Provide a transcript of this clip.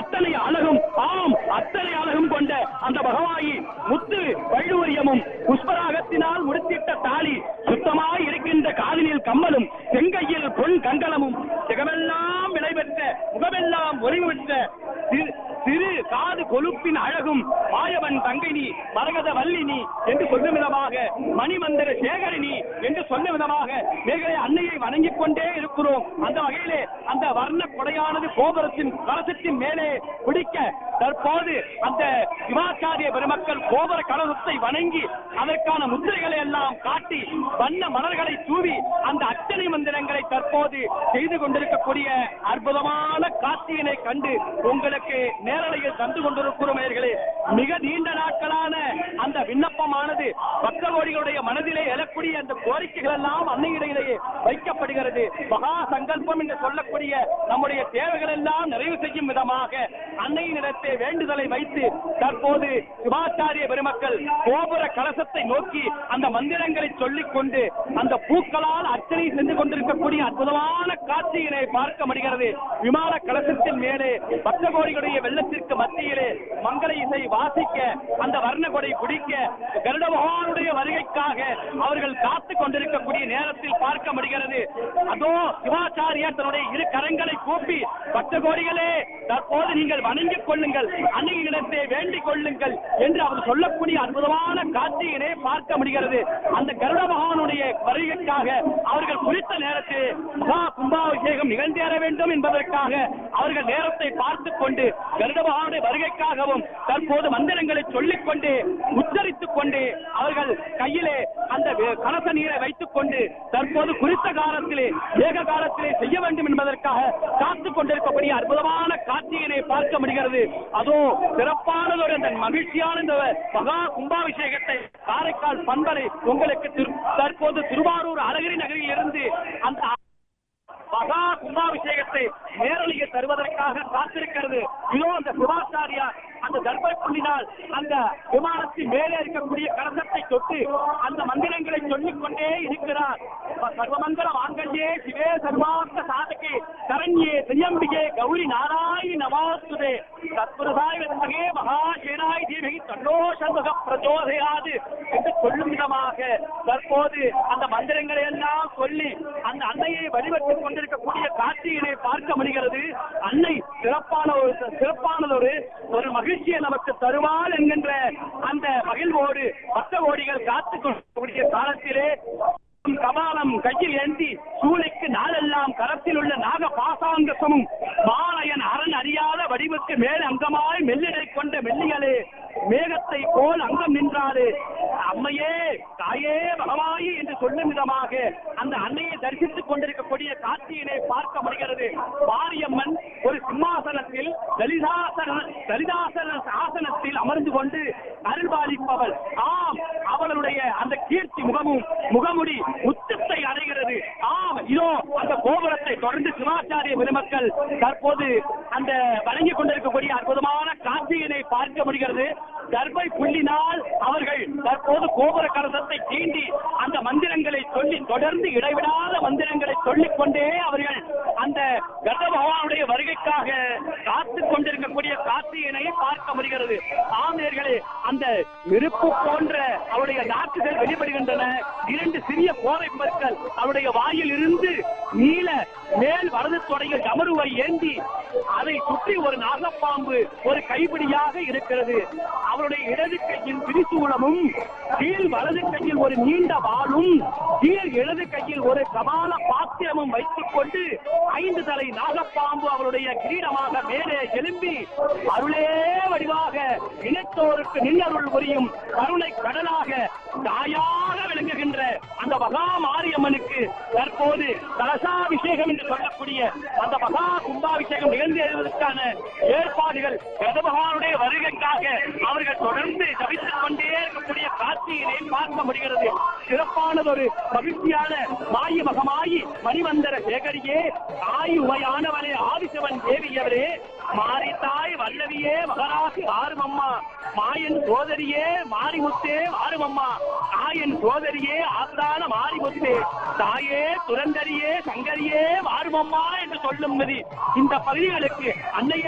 அத்தனை அழகும் ஆம் அத்தனை அழகும் கொண்ட அந்த பகவாயி முத்து வள்ளுவரியமும் புஷ்பராகத்தினால் முடித்திட்ட தாலி சுத்தமாய் இருக்கின்ற காதினில் கம்மலும் செங்கையில் பொன் கங்கலமும் ஜெகமெல்லாம் விளைபெற்ற முகமெல்லாம் ஒளிவு பெற்ற சிறு- சிறு காது கொழுப்பின் அழகும் மாயவன் தங்கைனி மரகத வல்லினி என்று சொல்லும் விதமாக மணிமந்திர சேகரினி என்று சொன்ன விதமாக மேகலை அன்னையை வணங்கிக் கொண்டே இருக்கிறோம் அந்த வகையிலே அந்த வர்ண கொடையானது கோபுரத்தின் கலசத்தின் மேலே பிடிக்க தற்போது அந்த சிவாச்சாரிய பெருமக்கள் கோபுர கலசத்தை வணங்கி அதற்கான முத்திரைகளை எல்லாம் காட்டி வண்ண மலர்களை தூவி அந்த அர்ச்சனை மந்திரங்களை தற்போது செய்து கொண்டிருக்கக்கூடிய அற்புதமான காட்சியினை கண்டு உங்களுக்கு நேரலையில் தந்து கொண்டிருக்கிறோம் நேயர்களே மிக நீண்ட நாட்களான அந்த விண்ணப்பமானது பக்த கோடிகளுடைய மனதிலே எழக்கூடிய அந்த கோரிக்கைகள் எல்லாம் அன்னையிடையிலேயே வைக்கப்படுகிறது மகா சங்கல்பம் என்று சொல்லக்கூடிய நம்முடைய தேவைகள் எல்லாம் நிறைவு செய்யும் விதமாக அன்னையினிடத்தே வேண்டுதலை வைத்து தற்போது சிவாச்சாரிய பெருமக்கள் கோபுர கலசத்தை நோக்கி அந்த மந்திரங்களை சொல்லிக் கொண்டு அந்த பூக்களால் அர்ச்சனை சென்று கொண்டிருக்கக்கூடிய அற்புதமான காட்சியினை பார்க்க முடிகிறது விமான கலசத்தின் மேலே பக்த கோடிகளுடைய வெள்ளத்திற்கு மத்தியிலே மங்கள இசை வாசிக்க அந்த வர்ண கொடை பிடிக்க கருட பகவானுடைய வருகைக்காக அவர்கள் காத்துக் கொண்டிருக்கக்கூடிய நேரத்தில் பார்க்க முடிகிறது அதோ சிவாச்சாரியார் தன்னுடைய இரு கரங்களை கூப்பி பக்த கோடிகளே தற்போது நீங்கள் வணங்கிக் கொள்ளுங்கள் அன்னையிடத்தை வேண்டிக் கொள்ளுங்கள் என்று அவர் சொல்லக்கூடிய அற்புதமான காட்சியினை பார்க்க முடிகிறது அந்த கருட பகவானுடைய வருகைக்காக அவர்கள் குறித்த நேரத்தில் மகா கும்பாபிஷேகம் நிகழ்ந்தேற வேண்டும் என்பதற்காக அவர்கள் நேரத்தை பார்த்துக் கொண்டு கருட பகவானுடைய வருகைக்காகவும் தற்போது மந்திரங்களை சொல்லிக் கொண்டு உச்சரித்துக் கொண்டு அவர்கள் கையிலே அந்த வே- கலச நீரை வைத்துக் கொண்டு தற்போது குறித்த காலத்திலே ஏக காலத்திலே செய்ய வேண்டும் என்பதற்காக காத்துக் கொண்டிருக்கக்கூடிய அற்புதமான காட்சியினை பார்க்க முடிகிறது அதோ சிறப்பானதொரு அந்த மகிழ்ச்சியான இந்த மகா கும்பாபிஷேகத்தை காரைக்கால் பண்பலை உங்களுக்கு திரு- தற்போது திருவாரூர் அழகிரி நகரில் இருந்து அந்த மகா கும்பாபிஷேகத்தை நேரலையில் தருவதற்காக காத்திருக்கிறது இதோ அந்த சிவாச்சாரியார் அந்த தர்பை புள்ளினால் அந்த விமானத்தின் மேலே இருக்கக்கூடிய கலசத்தை தொட்டு அந்த மந்திரங்களை சொல்லிக் கொண்டே இருக்கிறார் சர்வமங்கல மாங்கல்யே சிவே சர்வார்த்த சாதகே சரண்யே திரியம்பிகே கௌரி நாராயணி நமாஸ்துதே தத்புருஷாய் வித்மகே மகாசேனாய் தீமகி தன்னோ சண்முக பிரச்சோதயாது என்று சொல்லும் விதமாக தற்போது அந்த மந்திரங்களை எல்லாம் சொல்லி அந்த அன்னையை வழிபட்டுக் கொண்டிருக்கக்கூடிய காட்சியினை பார்க்க முடிகிறது அன்னை சிறப்பான ஒரு சிறப்பானதொரு ஒரு மகிழ்ச்சியை நமக்கு தருவாள் என்கின்ற அந்த மகிழ்வோடு பக்த கோடிகள் காத்துக் கொண்டிருக்கக்கூடிய காலத்திலே கபாலம் கையில் ஏந்தி சூளைக்கு நாளெல்லாம் கரத்தில் உள்ள நாக பாசாங்கசமும் மாலையன் அரண் அறியாத வடிவுக்கு மேல் அங்கமாய் மெல்லிடை கொண்ட மெல்லிகளே மேகத்தை போல் அங்கம் நின்றாரு அம்மையே தாயே பகவாயி என்று சொல்லும் விதமாக அந்த அன்னையை தரிசித்துக் கொண்டிருக்கக்கூடிய காட்சியினை பார்க்க முடிகிறது மாரியம்மன் ஒரு சிம்மாசனத்தில் லலிதாசன லலிதாசன ஆசனத்தில் அமர்ந்து கொண்டு அருள்பாலிப்பவள் ஆம் அவளுடைய அந்த கீர்த்தி முகமும் முகமுடி உச்சத்தை அடைகிறது ஆம் இதோ அந்த கோபுரத்தை தொடர்ந்து சிவாச்சாரிய பெருமக்கள் தற்போது அந்த வழங்கிக் கொண்டிருக்கக்கூடிய அற்புதமான காட்சியினை பார்க்க முடிகிறது கர்ப்பை புள்ளினால் அவர்கள் தற்போது கோபுர கலசத்தை தீண்டி அந்த மந்திரங்களை சொல்லி தொடர்ந்து இடைவிடாத மந்திரங்களை சொல்லிக் கொண்டே அவர்கள் அந்த கர்ப்ப பகவானுடைய வருகைக்காக காத்துக் கொண்டிருக்கக்கூடிய காட்சியினை பார்க்க முடிகிறது ஆமையர்களே அந்த நெருப்பு போன்ற அவருடைய நாக்குகள் வெளிப்படுகின்றன இரண்டு சிறிய கோரை பற்கள் அவருடைய வாயில் இருந்து நீல மேல் வலது தொடையில் டமருவை ஏந்தி அதை சுற்றி ஒரு நாகப்பாம்பு ஒரு கைப்பிடியாக இருக்கிறது அவருடைய இடது கையில் திரிசூலமும் கீழ் வலது கையில் ஒரு நீண்ட வாளும் கீழ் இடது கையில் ஒரு கபால பாத்திரமும் வைத்துக் கொண்டு ஐந்து தலை நாகப்பாம்பு அவருடைய கிரீடமாக மேலே எழும்பி அருளே வடிவாக இனத்தோருக்கு நின்னருள் புரியும் கருணை கடலாக தாயாக விளங்குகின்ற அந்த மகா மாரியம்மனுக்கு தற்போது கலசாபிஷேகம் என்று சொல்லக்கூடிய அந்த மகா கும்பாபிஷேகம் நிகழ்ந்தேறுவதற்கான ஏற்பாடுகள் பகவானுடைய வருகைக்காக அவர்கள் தொடர்ந்து தவித்துக் கொண்டே இருக்கக்கூடிய காட்சியினை பார்க்க முடிகிறது சிறப்பானதொரு மகிழ்ச்சியான மாயி மகமாயி மணிவந்தர சேகரியே ஆயு உமையானவனே ஆதிசிவன் தேவியவரே மாரித்தாய் வல்லவியே மகராசி ஆறுமம்மா மாயன் சோதரியே மாரிமுத்தே ஆறுமம்மா தாயன் சோதரியே ஆஸ்தான மாரிமுத்தே தாயே துரந்தரியே சங்கரியே மாறுமம்மா என்று சொல்லும் மதி இந்த பகுதிகளுக்கு அன்னையே